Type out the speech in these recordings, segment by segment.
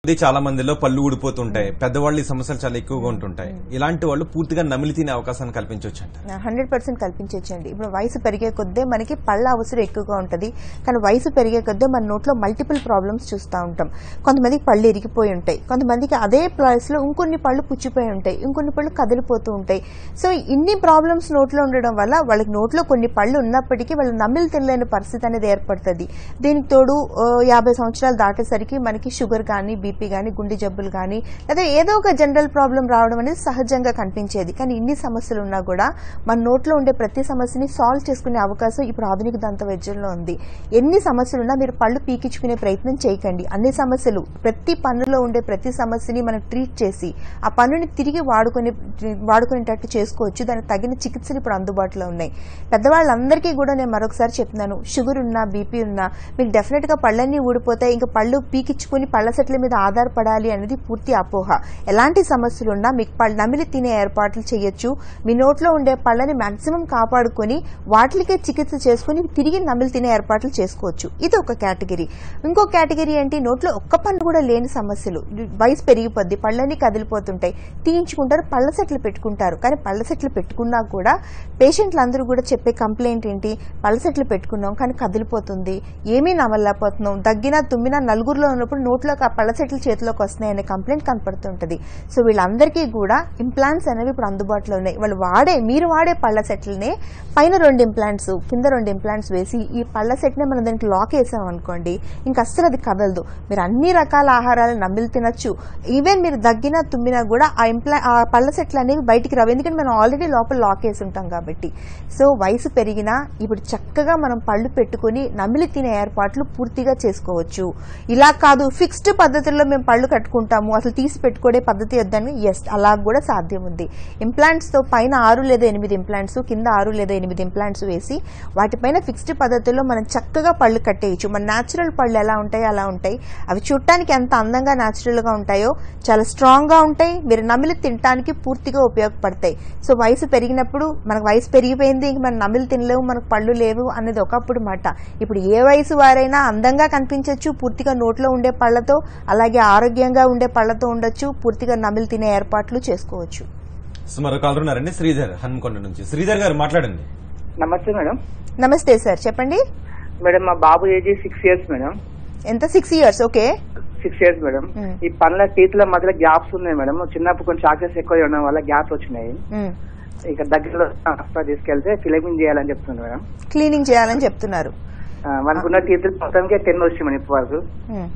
ఇది చాలా మందిలో పళ్ళు ఊడిపోతుంటాయి పెద్దవాళ్ళు ఈ సమస్యలు చాలా ఎక్కువగా ఉంటుంటాయి ఇలాంటి వాళ్ళు పూర్తిగా నమిలి తినే అవకాశాన్ని కల్పించవచ్చు అంట హండ్రెడ్ పర్సెంట్ కల్పించవచ్చండి ఇప్పుడు వయసు పెరిగే కొద్దే మనకి పళ్ళ అవసరం ఎక్కువగా ఉంటుంది కానీ వయసు పెరిగే కొద్దే మన నోట్లో మల్టిపుల్ ప్రాబ్లమ్స్ చూస్తూ ఉంటాం కొంతమందికి పళ్ళు ఇరిగిపోయి ఉంటాయి కొంతమందికి అదే ప్లేస్లో ఇంకొన్ని పళ్ళు పుచ్చిపోయి ఉంటాయి ఇంకొన్ని పళ్ళు కదిలిపోతూ ఉంటాయి సో ఇన్ని ప్రాబ్లమ్స్ నోట్లో ఉండడం వల్ల వాళ్ళకి నోట్లో కొన్ని పళ్ళు ఉన్నప్పటికీ వాళ్ళు నమిలి తినలేని పరిస్థితి అనేది ఏర్పడుతుంది దీనికి తోడు ఆ, యాభై సంవత్సరాలు దాటేసరికి మనకి షుగర్ కానీ బీపీ కానీ గుండె జబ్బులు కానీ లేదా ఏదో ఒక జనరల్ ప్రాబ్లం రావడం అనేది సహజంగా కనిపించేది కానీ ఇన్ని సమస్యలు ఉన్నా కూడా మన నోట్లో ఉండే ప్రతి సమస్యని సాల్వ్ చేసుకునే అవకాశం ఇప్పుడు ఆధునిక దంత వైద్యంలో ఉంది ఎన్ని సమస్యలు ఉన్నా మీరు పళ్ళు పీకించుకునే ప్రయత్నం చేయకండి అన్ని సమస్యలు ప్రతి పన్నులో ఉండే ప్రతి సమస్యని మనం ట్రీట్ చేసి ఆ పన్నుని తిరిగి వాడుకునే వాడుకునేటట్టు చేసుకోవచ్చు దానికి తగిన చికిత్సలు ఇప్పుడు అందుబాటులో ఉన్నాయి పెద్దవాళ్ళందరికీ కూడా నేను మరొకసారి చెప్తున్నాను షుగర్ ఉన్నా బీపీ ఉన్నా మీకు డెఫినెట్ గా పళ్ళన్నీ ఊడిపోతాయి ఇంకా పళ్ళు పీకించుకుని పళ్ళ సెట్ల మీద ఆధారపడాలి అనేది పూర్తి అపోహ ఎలాంటి సమస్యలు ఉన్నా మీకు పళ్ళు నమిలి తినే ఏర్పాట్లు చేయొచ్చు మీ నోట్లో ఉండే పళ్ళని మాక్సిమం కాపాడుకొని వాటికే చికిత్స చేసుకుని తిరిగి నమిలి తినే ఏర్పాట్లు చేసుకోవచ్చు ఇది ఒక కేటగిరీ ఇంకో కేటగిరీ ఏంటి నోట్లో ఒక్క పన్ను కూడా లేని సమస్యలు వయసు పెరిగిపోద్ది పళ్ళన్నీ కదిలిపోతుంటాయి తీయించుకుంటారు పళ్ళ సెట్లు పెట్టుకుంటారు కానీ పళ్ళ సెట్లు పెట్టుకున్నా కూడా పేషెంట్లు అందరూ కూడా చెప్పే కంప్లైంట్ ఏంటి పళ్ళ సెట్లు పెట్టుకున్నాం కానీ కదిలిపోతుంది ఏమీ నమలలేకపోతున్నాం దగ్గినా తుమ్మినా నలుగురిలో ఉన్నప్పుడు నోట్లోకి ఆ పళ్ళ సెట్లు చేతిలోకి వస్తున్నాయి అనే కంప్లైంట్ కనపడుతుంటది సో వీళ్ళందరికీ కూడా ఇంప్లాంట్స్ అనేవి ఇప్పుడు అందుబాటులో ఉన్నాయి వాళ్ళు వాడే మీరు వాడే పళ్ళ సెట్లనే పైన రెండు ఇంప్లాంట్స్ కింద రెండు ఇంప్లాంట్స్ వేసి ఈ పళ్ళ సెట్నే మనం దానికి లాక్ వేసాం అనుకోండి ఇంకా అస్సలు అది కదలదు మీరు అన్ని రకాల ఆహారాలు నమ్మిలి తినచ్చు ఈవెన్ మీరు దగ్గినా తుమ్మినా కూడా ఆ ఇంప్లా ఆ పళ్ళ సెట్లు అనేవి బయటికి రావు ఎందుకంటే మనం ఆల్రెడీ లోపల లాక్ వేసి ఉంటాం కాబట్టి సో వయసు పెరిగినా ఇప్పుడు చక్కగా మనం పళ్ళు పెట్టుకుని నమిలి తినే ఏర్పాట్లు పూర్తిగా చేసుకోవచ్చు ఇలా కాదు ఫిక్స్డ్ పద్ధతుల్లో మేము పళ్ళు కట్టుకుంటాము అసలు తీసి పెట్టుకోడే పద్ధతి వద్దని ఎస్ అలా కూడా సాధ్యం ఉంది ఇంప్లాంట్స్ తో పైన ఆరు లేదా ఎనిమిది ఇంప్లాంట్స్ కింద ఆరు లేదా ఎనిమిది ఇంప్లాంట్స్ వేసి వాటిపైన ఫిక్స్డ్ పద్ధతుల్లో మనం చక్కగా పళ్ళు కట్టేయచ్చు మన న్యాచురల్ పళ్ళు ఎలా ఉంటాయి అలా ఉంటాయి అవి చూడటానికి ఎంత అందంగా న్యాచురల్ గా ఉంటాయో చాలా స్ట్రాంగ్ గా ఉంటాయి మీరు నమిలి తినడానికి పూర్తిగా ఉపయోగపడతాయి సో వయసు పెరిగినప్పుడు మనకు వయసు పెరిగిపోయింది ఇంక మనం నమిలి తినలేవు మనకు పళ్ళు లేవు అనేది ఒకప్పుడు మాట ఇప్పుడు ఏ వయసు వారైనా అందంగా కనిపించవచ్చు పూర్తిగా నోట్లో ఉండే పళ్ళతో అలాగే ఆరోగ్యంగా ఉండే పళ్ళతో ఉండొచ్చు పూర్తిగా నమిలి తినే ఏర్పాట్లు చేసుకోవచ్చు సో మరో కాలర్ ఉన్నారండి శ్రీధర్ హన్మకొండ నుంచి శ్రీధర్ గారు మాట్లాడండి నమస్తే మేడం నమస్తే సార్ చెప్పండి మేడం మా బాబు ఏజ్ సిక్స్ ఇయర్స్ మేడం ఎంత six years okay six years madam hmm. ఈ పనుల టీతుల మధ్యలో గ్యాప్స్ ఉన్నాయి మేడం చిన్నప్పుడు కొంచెం చాక్లెట్స్ ఎక్కువ ఉండడం వల్ల గ్యాప్స్ వచ్చినాయి ఇక దగ్గరలో హాస్పిటల్ తీసుకెళ్తే ఫిలిమింగ్ చేయాలని చెప్తుంది మేడం క్లీనింగ్ చేయాలని చెప్తున్నారు ఆ, మనకున్న టీతులు మొత్తానికి టెన్ వచ్చి మేడం ఇప్పటి వరకు మ్మ్.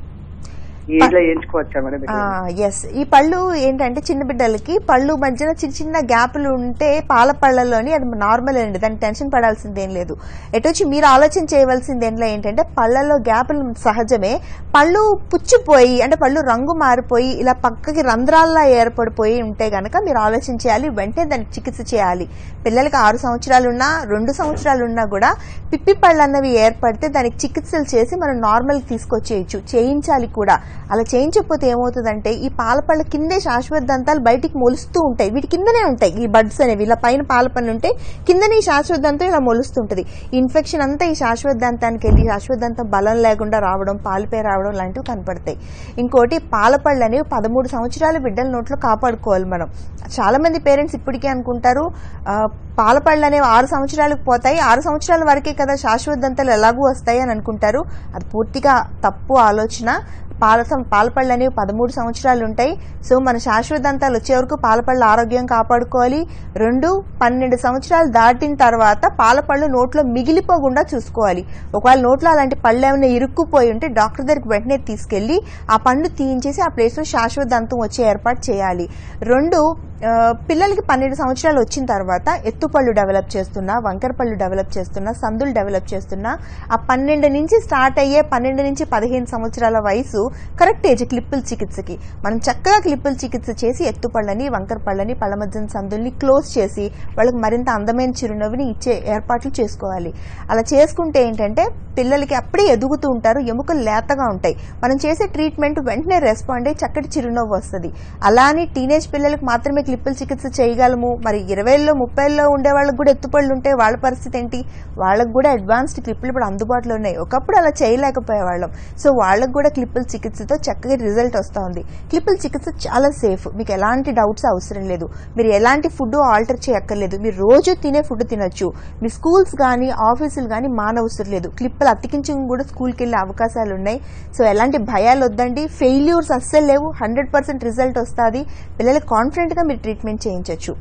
ఈ ఏజ్ లో చేయించుకోవచ్చా మేడం ఇట్లా? ఎస్ ఈ పళ్ళు ఏంటంటే చిన్న బిడ్డలకి పళ్ళు మధ్యన చిన్న చిన్న గ్యాపులు ఉంటే పాల పళ్ళలోని అది నార్మల్ అండి దానికి టెన్షన్ పడాల్సిందేం లేదు ఎటొచ్చి మీరు ఆలోచన చేయవలసింది ఏంటో ఏంటంటే పళ్ళల్లో గ్యాపులు సహజమే పళ్ళు పుచ్చిపోయి అంటే పళ్ళు రంగు మారిపోయి ఇలా పక్కకి రంధ్రాల్లా ఏర్పడిపోయి ఉంటే గనక మీరు ఆలోచన చేయాలి వెంటనే దానికి చికిత్స చేయాలి పిల్లలకి ఆరు సంవత్సరాలు ఉన్నా రెండు సంవత్సరాలు ఉన్నా కూడా పిప్పి పళ్ళు అన్నవి ఏర్పడితే దానికి చికిత్సలు చేసి మనం నార్మల్ తీసుకొచ్చేయచ్చు చేయించాలి కూడా అలా చేయించకపోతే ఏమవుతుందంటే ఈ పాల పళ్ళ కిందే శాశ్వత దంతాలు బయటికి మొలుస్తూ ఉంటాయి వీటి కిందనే ఉంటాయి ఈ బడ్స్ అనేవి ఇలా పైన పాల పళ్ళు ఉంటే కిందనే ఈ శాశ్వత దంతం ఇలా మొలుస్తుంటది ఈ ఇన్ఫెక్షన్ అంతా ఈ శాశ్వత దంతానికి వెళ్ళి శాశ్వత దంతం బలం లేకుండా రావడం పాలిపై రావడం లాంటివి కనపడతాయి ఇంకోటి పాల పళ్ళు అనేవి పదమూడు సంవత్సరాల బిడ్డల నోట్లో కాపాడుకోవాలి మనం చాలా మంది పేరెంట్స్ ఇప్పటికే అనుకుంటారు ఆ, పాల పళ్ళు అనేవి ఆరు సంవత్సరాలకు పోతాయి ఆరు సంవత్సరాల వరకే కదా శాశ్వత దంతాలు ఎలాగూ వస్తాయి అని అనుకుంటారు అది పూర్తిగా తప్పు ఆలోచన పాల సం- పాలపళ్ళు అనేవి పదమూడు సంవత్సరాలు ఉంటాయి సో మన శాశ్వత దంతాలు వచ్చే వరకు పాలపళ్ళు ఆరోగ్యం కాపాడుకోవాలి రెండు పన్నెండు సంవత్సరాలు దాటిన తర్వాత పాలపళ్ళు నోట్లో మిగిలిపోకుండా చూసుకోవాలి ఒకవేళ నోట్లో అలాంటి పళ్ళు ఏమైనా ఇరుక్కుపోయి ఉంటే డాక్టర్ దగ్గరికి వెంటనే తీసుకెళ్లి ఆ పండు తీయించేసి ఆ ప్లేస్లో శాశ్వత దంతం వచ్చే ఏర్పాటు చేయాలి రెండు ఆ, పిల్లలకి పన్నెండు సంవత్సరాలు వచ్చిన తర్వాత ఎత్తుపళ్ళు డెవలప్ చేస్తున్నా వంకర పళ్ళు డెవలప్ చేస్తున్నా సందులు డెవలప్ చేస్తున్నా ఆ పన్నెండు నుంచి స్టార్ట్ అయ్యే పన్నెండు నుంచి పదిహేను సంవత్సరాల వయసు కరెక్ట్ ఏజ్ క్లిప్పుల చికిత్సకి మనం చక్కగా క్లిప్పుల చికిత్స చేసి ఎత్తుపళ్ళని వంకర పళ్ళని పళ్ళ మధ్యన సందుల్ని క్లోజ్ చేసి వాళ్ళకి మరింత అందమైన చిరునవ్వుని ఇచ్చే ఏర్పాట్లు చేసుకోవాలి అలా చేసుకుంటే ఏంటంటే పిల్లలకి అప్పుడే ఎదుగుతూ ఉంటారు ఎముకలు లేతగా ఉంటాయి మనం చేసే ట్రీట్మెంట్ వెంటనే రెస్పాండ్ అయ్యి చక్కటి చిరునవ్వు వస్తుంది అలా అని టీనేజ్ పిల్లలకు మాత్రమే క్లిప్పుల చికిత్స చేయగలము మరి ఇరవైలో ముప్పైలో ఉండే వాళ్ళకి కూడా ఎత్తుపళ్ళు ఉంటే వాళ్ళ పరిస్థితి ఏంటి వాళ్ళకి కూడా అడ్వాన్స్డ్ క్లిప్పులు ఇప్పుడు అందుబాటులో ఉన్నాయి ఒకప్పుడు అలా చేయలేకపోయేవాళ్ళం సో వాళ్ళకి కూడా క్లిప్పుల చికిత్సతో చక్కగా రిజల్ట్ వస్తూ ఉంది క్లిప్పుల చికిత్స చాలా సేఫ్ మీకు ఎలాంటి డౌట్స్ అవసరం లేదు మీరు ఎలాంటి ఫుడ్ ఆల్టర్ చేయక్కర్లేదు మీరు రోజు తినే ఫుడ్ తినొచ్చు మీ స్కూల్స్ కానీ ఆఫీసులు కానీ మానవసరం లేదు క్లిప్పులు అతికించుకుని కూడా స్కూల్కి వెళ్ళే అవకాశాలు ఉన్నాయి సో ఎలాంటి భయాలు వద్దండి ఫెయిల్యూర్స్ అస్సలు లేవు హండ్రెడ్ పర్సెంట్ రిజల్ట్ వస్తుంది పిల్లలకి కాన్ఫిడెంట్గా మీరు ట్రీట్మెంట్ చేయించవచ్చు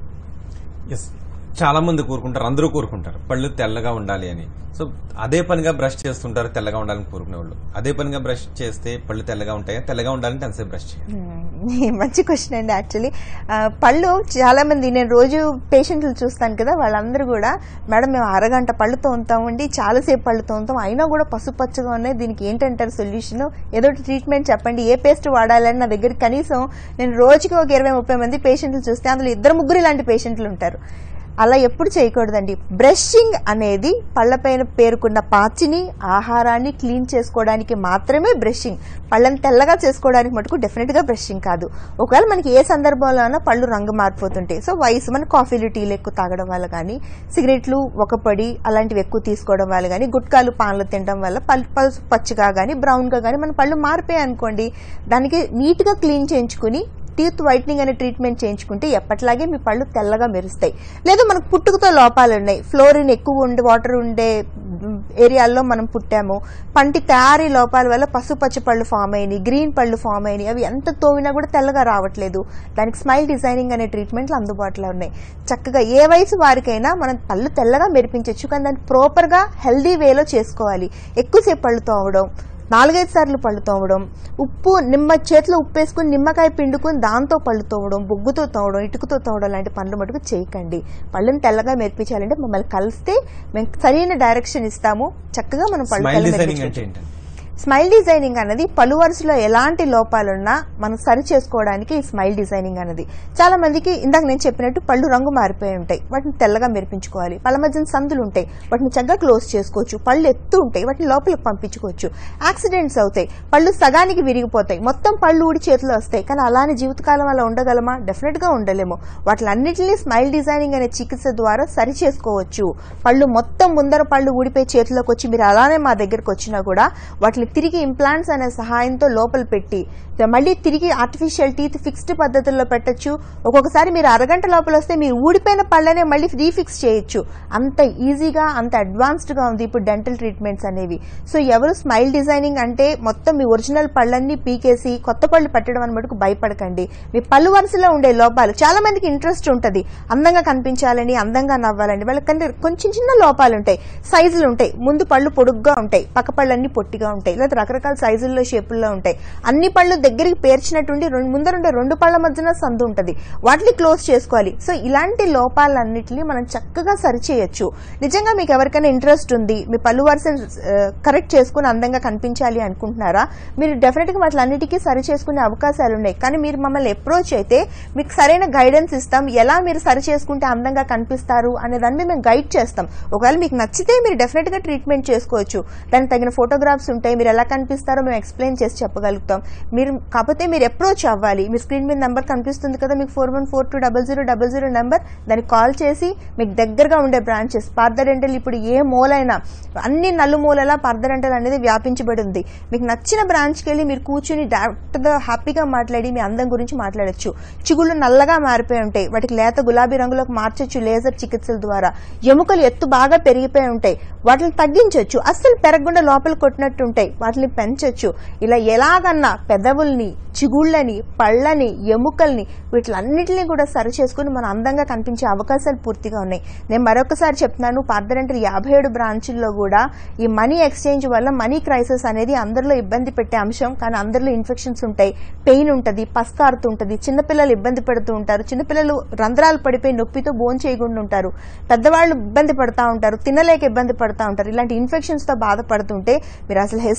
ఎస్ చాలా మంది కోరుకుంటారు అందరూ కోరుకుంటారు పళ్ళు తెల్లగా ఉండాలి అని సో అదే పనిగా బ్రష్ చేస్తుంటారు తెల్లగా ఉండాలని కోరుకునే వాళ్ళు అదే పనిగా బ్రష్ చేస్తే పళ్ళు తెల్లగా ఉంటాయా తెల్లగా ఉండాలంటే ఎంతసేపు బ్రష్ చేయాలి మ్మ్. మంచి క్వశ్చన్ అండి యాక్చువల్లీ పళ్ళు చాలా మంది నేను రోజు పేషెంట్లు చూస్తాను కదా వాళ్ళందరూ కూడా మేడం మేము అరగంట పళ్ళు తోముతామండి చాలాసేపు పళ్ళు తోముతాం అయినా కూడా పసుపచ్చగా ఉన్నాయి దీనికి ఏంటంటారు సొల్యూషన్ ఏదో ఒకటి ట్రీట్మెంట్ చెప్పండి ఏ పేస్ట్ వాడాలని నా దగ్గర కనీసం నేను రోజుకి ఒక ఇరవై ముప్పై మంది పేషెంట్లు చూస్తే అందులో ఇద్దరు ముగ్గురు ఇలాంటి పేషెంట్లు ఉంటారు అలా ఎప్పుడు చేయకూడదండి బ్రషింగ్ అనేది పళ్ళపైన పేరుకున్న పాచిని ఆహారాన్ని క్లీన్ చేసుకోవడానికి మాత్రమే బ్రషింగ్ పళ్ళని తెల్లగా చేసుకోవడానికి మటుకు డెఫినెట్ గా బ్రషింగ్ కాదు ఒకవేళ మనకి ఏ సందర్భంలో అయినా పళ్ళు రంగు మారిపోతుంటాయి సో వయసు మన కాఫీలు టీలు ఎక్కువ తాగడం వల్ల కానీ సిగరెట్లు ఒక పడి అలాంటివి ఎక్కువ తీసుకోవడం వల్ల కానీ గుట్కాలు పాన్లు తినడం వల్ల పళ్ళు పసుపు పచ్చిగా కానీ బ్రౌన్గా కానీ మన పళ్ళు మారిపోయాయి అనుకోండి దానికి నీట్గా క్లీన్ చేయించుకుని టీత్ వైట్నింగ్ అనే ట్రీట్మెంట్ చేయించుకుంటే ఎప్పటిలాగే మీ పళ్ళు తెల్లగా మెరుస్తాయి లేదు మనకు పుట్టుకతో లోపాలు ఉన్నాయి ఫ్లోరిన్ ఎక్కువ ఉండే వాటర్ ఉండే మ్, ఏరియాల్లో మనం పుట్టాము పంటి తయారీ లోపాల వల్ల పసుపచ్చ పళ్ళు ఫామ్ అయినాయి గ్రీన్ పళ్ళు ఫామ్ అయినాయి అవి ఎంత తోవినా కూడా తెల్లగా రావట్లేదు దానికి స్మైల్ డిజైనింగ్ అనే ట్రీట్మెంట్లు అందుబాటులో ఉన్నాయి చక్కగా ఏ వయసు వారికైనా మనం పళ్ళు తెల్లగా మెరిపించవచ్చు కానీ దాన్ని ప్రాపర్గా హెల్దీ వేలో చేసుకోవాలి ఎక్కువసేపు పళ్ళు తోవడం నాలుగైదు సార్లు పళ్ళు తోమడం ఉప్పు నిమ్మ చేతిలో ఉప్పు వేసుకుని నిమ్మకాయ పిండుకుని దాంతో పళ్ళు తోమడం బొగ్గుతో తోమడం ఇటుకతో తోమడం లాంటి పనులు మటుకు చేయకండి పళ్ళని తెల్లగా మెరిపించాలంటే మమ్మల్ని కలిస్తే మేము సరైన డైరెక్షన్ ఇస్తాము చక్కగా మనం పళ్ళు స్మైల్ తెల్ల డిజైనింగ్ మెరిపించవచ్చు. అంటే ఏంటండి స్మైల్ డిజైనింగ్ అనేది పలు వరుసలో ఎలాంటి లోపాలున్నా మనం సరి చేసుకోవడానికి ఈ స్మైల్ డిజైనింగ్ అనేది చాలా మందికి ఇందాక నేను చెప్పినట్టు పళ్ళు రంగు మారిపోయి ఉంటాయి వాటిని తెల్లగా మెరిపించుకోవాలి పళ్ళ మధ్యన సందులు ఉంటాయి వాటిని చక్కగా క్లోజ్ చేసుకోవచ్చు పళ్ళు ఎత్తు ఉంటాయి వాటిని లోపలికి పంపించుకోవచ్చు యాక్సిడెంట్స్ అవుతాయి పళ్ళు సగానికి విరిగిపోతాయి మొత్తం పళ్ళు ఊడి చేతిలో వస్తాయి కానీ అలానే జీవితకాలం అలా ఉండగలమా డెఫినెట్ గా ఉండలేము వాటిలన్నింటినీ స్మైల్ డిజైనింగ్ అనే చికిత్స ద్వారా సరి చేసుకోవచ్చు పళ్ళు మొత్తం ముందర పళ్ళు ఊడిపోయి చేతిలోకి వచ్చి మీరు అలానే మా దగ్గరకు వచ్చినా కూడా వాటిని తిరిగి ఇంప్లాంట్స్ అనే సహాయంతో లోపల పెట్టి మళ్ళీ తిరిగి ఆర్టిఫిషియల్ టీత్ ఫిక్స్డ్ పద్ధతుల్లో పెట్టొచ్చు ఒక్కొక్కసారి మీరు అరగంట లోపల వస్తే మీరు ఊడిపోయిన పళ్ళనే మళ్ళీ రీఫిక్స్ చేయొచ్చు అంత ఈజీగా అంత అడ్వాన్స్డ్ గా ఉంది ఇప్పుడు డెంటల్ ట్రీట్మెంట్స్ అనేవి సో ఎవరు స్మైల్ డిజైనింగ్ అంటే మొత్తం మీ ఒరిజినల్ పళ్ళన్నీ పీకేసి కొత్త పళ్ళు పెట్టడం అని మటుకు భయపడకండి మీ పళ్ళు వరుసలో ఉండే లోపాలు చాలా మందికి ఇంట్రెస్ట్ ఉంటుంది అందంగా కనిపించాలని అందంగా నవ్వాలని వాళ్ళకంటే కొంచెం చిన్న లోపాలు ఉంటాయి సైజులు ఉంటాయి ముందు పళ్ళు పొడుగ్గా ఉంటాయి పక్క పళ్ళన్నీ పొట్టిగా ఉంటాయి లేదా రకరకాల సైజుల్లో షేపుల్లో ఉంటాయి అన్ని పళ్ళు దగ్గరికి పేర్చినట్టుండి రెండు ముందరుండే రెండు పళ్ళ మధ్యన సందు ఉంటుంది వాటిని క్లోజ్ చేసుకోవాలి సో ఇలాంటి లోపాలన్నిటిని మనం చక్కగా సరిచేయొచ్చు నిజంగా మీకు ఎవరికైనా ఇంట్రెస్ట్ ఉంది మీ పళ్ళు వరుస కరెక్ట్ చేసుకుని అందంగా కనిపించాలి అనుకుంటున్నారా మీరు డెఫినెట్ గా వాటిలన్నిటికీ సరి చేసుకునే అవకాశాలు ఉన్నాయి కానీ మీరు మమ్మల్ని అప్రోచ్ అయితే మీకు సరైన గైడెన్స్ ఇస్తాం ఎలా మీరు సరి చేసుకుంటే అందంగా కనిపిస్తారు అనే దాన్ని మీద మేము గైడ్ చేస్తాం ఒకవేళ మీకు నచ్చితే మీరు డెఫినెట్ గా ట్రీట్మెంట్ చేసుకోవచ్చు దానికి తగిన ఫోటోగ్రాఫ్స్ ఉంటాయి మీరు ఎలా కనిపిస్తారో మేము ఎక్స్ప్లెయిన్ చేసి చెప్పగలుగుతాం మీరు కాకపోతే మీరు అప్రోచ్ అవ్వాలి మీ స్క్రీన్ మీద నెంబర్ కనిపిస్తుంది కదా మీకు four one four two double zero double zero number దానికి కాల్ చేసి మీకు దగ్గరగా ఉండే బ్రాంచెస్ పార్థ రెంటల్ ఇప్పుడు ఏ మూలైనా అన్ని నలుమూలలా పార్థ రెంటల్ అనేది వ్యాపించబడి ఉంది మీకు నచ్చిన బ్రాంచ్కి వెళ్ళి మీరు కూర్చుని డాక్టర్తో హ్యాపీగా మాట్లాడి మీ అందం గురించి మాట్లాడొచ్చు చిగుళ్ళు నల్లగా మారిపోయి ఉంటాయి వాటికి లేత గులాబీ రంగులోకి మార్చొచ్చు లేజర్ చికిత్సల ద్వారా ఎముకలు ఎత్తు బాగా పెరిగిపోయి ఉంటాయి వాటిని తగ్గించవచ్చు అస్సలు పెరగకుండా లోపల కొట్టినట్టు ఉంటాయి వాటిని పెంచొచ్చు ఇలా ఎలాగన్నా పెదవుల్ని చిగుళ్ళని పళ్ళని ఎముకల్ని వీటిలన్నిటిని కూడా సరి చేసుకుని మనం అందంగా కనిపించే అవకాశాలు పూర్తిగా ఉన్నాయి నేను మరొకసారి చెప్తున్నాను పార్దరంటల్ యాభై ఏడు బ్రాంచుల్లో కూడా ఈ మనీ ఎక్స్చేంజ్ వల్ల మనీ క్రైసిస్ అనేది అందరిలో ఇబ్బంది పెట్టే అంశం కానీ అందరిలో ఇన్ఫెక్షన్స్ ఉంటాయి పెయిన్ ఉంటుంది పస్కారుతుంటుంది చిన్నపిల్లలు ఇబ్బంది పడుతూ ఉంటారు చిన్నపిల్లలు రంధ్రాలు పడిపోయి నొప్పితో బోన్ చేయకుండా ఉంటారు పెద్దవాళ్ళు ఇబ్బంది పడుతూ ఉంటారు తినలేక ఇబ్బంది పడుతూ ఉంటారు ఇలాంటి ఇన్ఫెక్షన్స్ తో బాధపడుతుంటే మీరు అసలు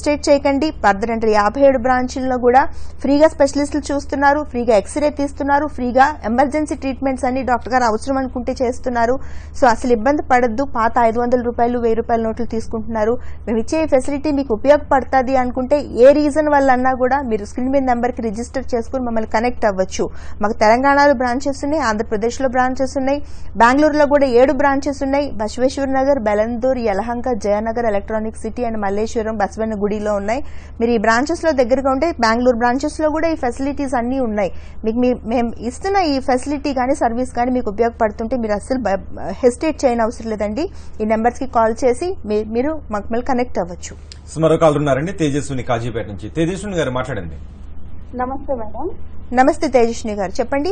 హెస్టేట్ చేయకండి పర్దనంటే యాభై ఏడు బ్రాంచుల్లో కూడా ఫ్రీగా స్పెషలిస్టులు చూస్తున్నారు ఫ్రీగా ఎక్స్రే తీస్తున్నారు ఫ్రీగా ఎమర్జెన్సీ ట్రీట్మెంట్స్ అన్ని డాక్టర్ గారు అవసరం అనుకుంటే చేస్తున్నారు సో అసలు ఇబ్బంది పడద్దు పాత ఐదు వందల రూపాయలు వెయ్యి రూపాయల నోట్లు తీసుకుంటున్నారు మేము ఇచ్చే ఈ ఫెసిలిటీ మీకు ఉపయోగపడుతుంది అనుకుంటే ఏ రీజన్ వల్ల అన్నా కూడా మీరు స్క్రీన్ మీద నెంబర్కి రిజిస్టర్ చేసుకుని మమ్మల్ని కనెక్ట్ అవ్వచ్చు మాకు తెలంగాణలో బ్రాంచెస్ ఉన్నాయి ఆంధ్రప్రదేశ్లో బ్రాంచెస్ ఉన్నాయి బెంగళూరులో కూడా ఏడు బ్రాంచెస్ ఉన్నాయి Basaveshwara Nagar Bellandur Yelahanka Jayanagar electronic city and Malleshwaram Basavanna గుడిలో ఉన్నాయి మీరు ఈ బ్రాంచెస్ లో దగ్గరగా ఉంటే బెంగళూరు బ్రాంచెస్ లో కూడా ఈ ఫెసిలిటీస్ అన్ని ఉన్నాయి మీకు మీ- మేము ఇస్తున్న ఈ ఫెసిలిటీ కానీ సర్వీస్ కానీ మీకు ఉపయోగపడుతుంటే మీరు అస్సలు హెసిటేట్ చేయని అవసరం లేదండి ఈ నెంబర్స్ కి కాల్ చేసి మీ- మీరు మాకు మళ్ళీ కనెక్ట్ అవ్వచ్చు సో మరో కాల్ ఉన్నారండి తేజస్విని కాజీపేట నుంచి తేజస్విని గారు మాట్లాడండి నమస్తే మేడం నమస్తే తేజస్విని గారు చెప్పండి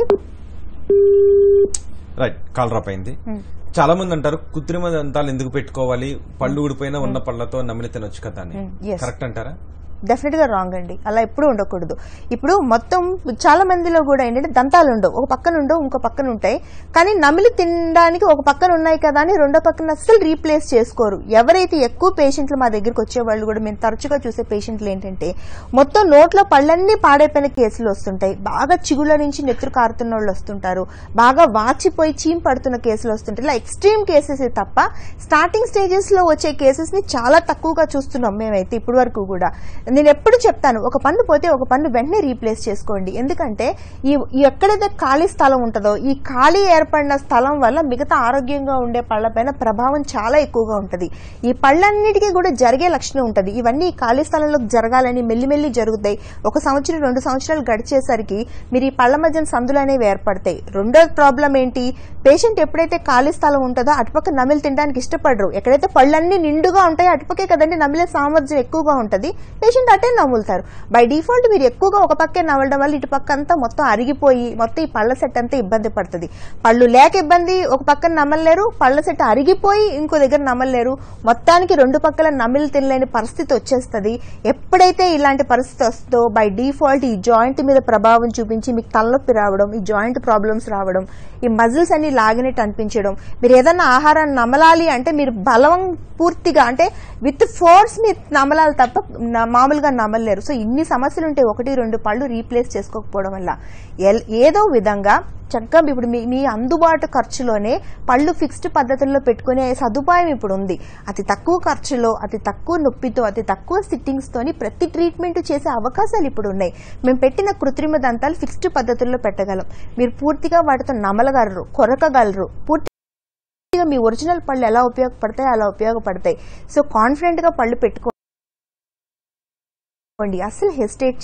రైట్ కాల్ డ్రాప్ అయింది చాలా మంది అంటారు కృత్రిమ దంతాలు ఎందుకు పెట్టుకోవాలి పళ్ళు ఊడిపోయినా ఉన్న పళ్ళతో నమిలి తినొచ్చు కదా అని Mm, yes. కరెక్ట్ అంటారా డెఫినెట్ గా రాంగ్ అండి అలా ఎప్పుడూ ఉండకూడదు ఇప్పుడు మొత్తం చాలా మందిలో కూడా ఏంటంటే దంతాలు ఉండవు ఒక పక్కన ఉండవు ఇంకో పక్కన ఉంటాయి కానీ నమిలి తినడానికి ఒక పక్కన ఉన్నాయి కదా అని రెండో పక్కన అస్సలు రీప్లేస్ చేసుకోరు ఎవరైతే ఎక్కువ పేషెంట్లు మా దగ్గరికి వచ్చే వాళ్ళు కూడా మేము తరచుగా చూసే పేషెంట్లు ఏంటంటే మొత్తం నోట్లో పళ్ళన్నీ పాడైపోయిన కేసులు వస్తుంటాయి బాగా చిగుళ్ళ నుంచి నెత్తురు కారుతున్న వాళ్ళు వస్తుంటారు బాగా వాచిపోయి చీమ్ పడుతున్న కేసులు వస్తుంటాయి ఇలా ఎక్స్ట్రీమ్ కేసెస్ తప్ప స్టార్టింగ్ స్టేజెస్ లో వచ్చే కేసెస్ ని చాలా తక్కువగా చూస్తున్నాం మేమైతే ఇప్పటి వరకు కూడా నేను ఎప్పుడు చెప్తాను ఒక పన్ను పోతే ఒక పన్ను వెంటనే రీప్లేస్ చేసుకోండి ఎందుకంటే ఈ ఈ ఎక్కడైతే ఖాళీ స్థలం ఉంటుందో ఈ ఖాళీ ఏర్పడిన స్థలం వల్ల మిగతా ఆరోగ్యంగా ఉండే పళ్ళపైన ప్రభావం చాలా ఎక్కువగా ఉంటుంది ఈ పళ్ళన్నిటికీ కూడా జరిగే లక్షణం ఉంటుంది ఇవన్నీ ఈ ఖాళీ స్థలంలో జరగాలని మెల్లిమెల్లి జరుగుతాయి ఒక సంవత్సరం రెండు సంవత్సరాలు గడిచేసరికి మీరు ఈ పళ్ళ మధ్యన సందులు అనేవి ఏర్పడతాయి రెండో ప్రాబ్లం ఏంటి పేషెంట్ ఎప్పుడైతే ఖాళీ స్థలం ఉంటుందో అటుపక్క నమిలి తినడానికి ఇష్టపడరు ఎక్కడైతే పళ్ళన్నీ నిండుగా ఉంటాయో అటుపక్కే కదండి నమిలే సామర్థ్యం ఎక్కువగా ఉంటుంది పేషెంట్ అటే నములుతారు బై డిఫాల్ట్ మీరు ఎక్కువగా ఒక పక్కే నమలడం వల్ల ఇటు పక్క అంతా మొత్తం అరిగిపోయి మొత్తం ఈ పళ్ళ సెట్ అంతా ఇబ్బంది పడుతుంది పళ్ళు లేక ఇబ్బంది ఒక పక్కన నమలలేరు పళ్ళ సెట్ అరిగిపోయి ఇంకో దగ్గర నమలలేరు మొత్తానికి రెండు పక్కల నమిలి తినలేని పరిస్థితి వచ్చేస్తుంది ఎప్పుడైతే ఇలాంటి పరిస్థితి వస్తుందో బై డిఫాల్ట్ ఈ జాయింట్ మీద ప్రభావం చూపించి మీకు తలనొప్పి రావడం ఈ జాయింట్ ప్రాబ్లమ్స్ రావడం ఈ మజిల్స్ అన్ని లాగినట్టు అనిపించడం మీరు ఏదన్నా ఆహారాన్ని నమలాలి అంటే మీరు బలం పూర్తిగా అంటే విత్ ఫోర్స్ మీరు నమలాలి తప్ప న- మామూలుగా నమలలేరు సో ఇన్ని సమస్యలు ఉంటాయి ఒకటి రెండు పళ్ళు రీప్లేస్ చేసుకోకపోవడం వల్ల ఎల్- ఏదో విధంగా చక్కగా ఇప్పుడు మీ మీ అందుబాటు ఖర్చులోనే పళ్ళు ఫిక్స్డ్ పద్ధతుల్లో పెట్టుకునే సదుపాయం ఇప్పుడు ఉంది అతి తక్కువ ఖర్చులో అతి తక్కువ నొప్పితో అతి తక్కువ సిట్టింగ్స్ తోని ప్రతి ట్రీట్మెంట్ చేసే అవకాశాలు ఇప్పుడు ఉన్నాయి మేము పెట్టిన కృత్రిమ దంతాలు ఫిక్స్డ్ పద్ధతుల్లో పెట్టగలం మీరు పూర్తిగా వాటితో నమలగలరు కొరకగలరు పూర్తిగా మీ ఒరిజినల్ పళ్ళు ఎలా ఉపయోగపడతాయి అలా ఉపయోగపడతాయి సో కాన్ఫిడెంట్ గా పళ్ళు పెట్టుకోండి అసలు హెస్టేట్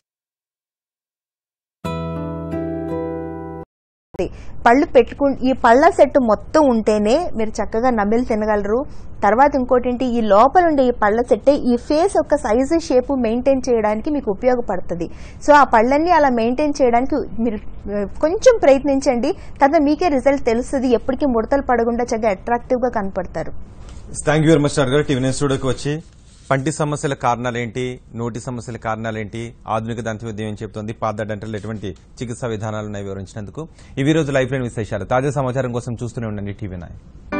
పళ్ళు పెట్టుకు ఈ పళ్ళ సెట్ మొత్తం ఉంటేనే మీరు చక్కగా నమిలి తినగలరు తర్వాత ఇంకోటి ఏంటి ఈ లోపల ఉండే ఈ పళ్ళ సెట్టే ఈ ఫేస్ యొక్క సైజు షేపు మెయింటైన్ చేయడానికి మీకు ఉపయోగపడుతుంది సో ఆ పళ్ళన్నీ అలా మెయింటైన్ చేయడానికి మీరు ఆ, కొంచెం ప్రయత్నించండి తర్వాత మీకే రిజల్ట్ తెలుస్తుంది ఎప్పటికీ ముడతలు పడకుండా చక్కగా అట్రాక్టివ్ గా కనపడతారు thank you very much sir గారు టీవీ నైన్ స్టూడియోకి వచ్చి పంటి సమస్యల కారణాలేంటి నోటి సమస్యల కారణాలేంటి ఆధునిక దంత వైద్యం ఏం చెప్తోంది పాత డంటలు ఎటువంటి చికిత్సా విధానాలు ఉన్నాయి వివరించినందుకు ఇవి రోజు లైఫ్ లైన్ విశేషాలు తాజా సమాచారం కోసం చూస్తూనే ఉండండి టీవీ నైన్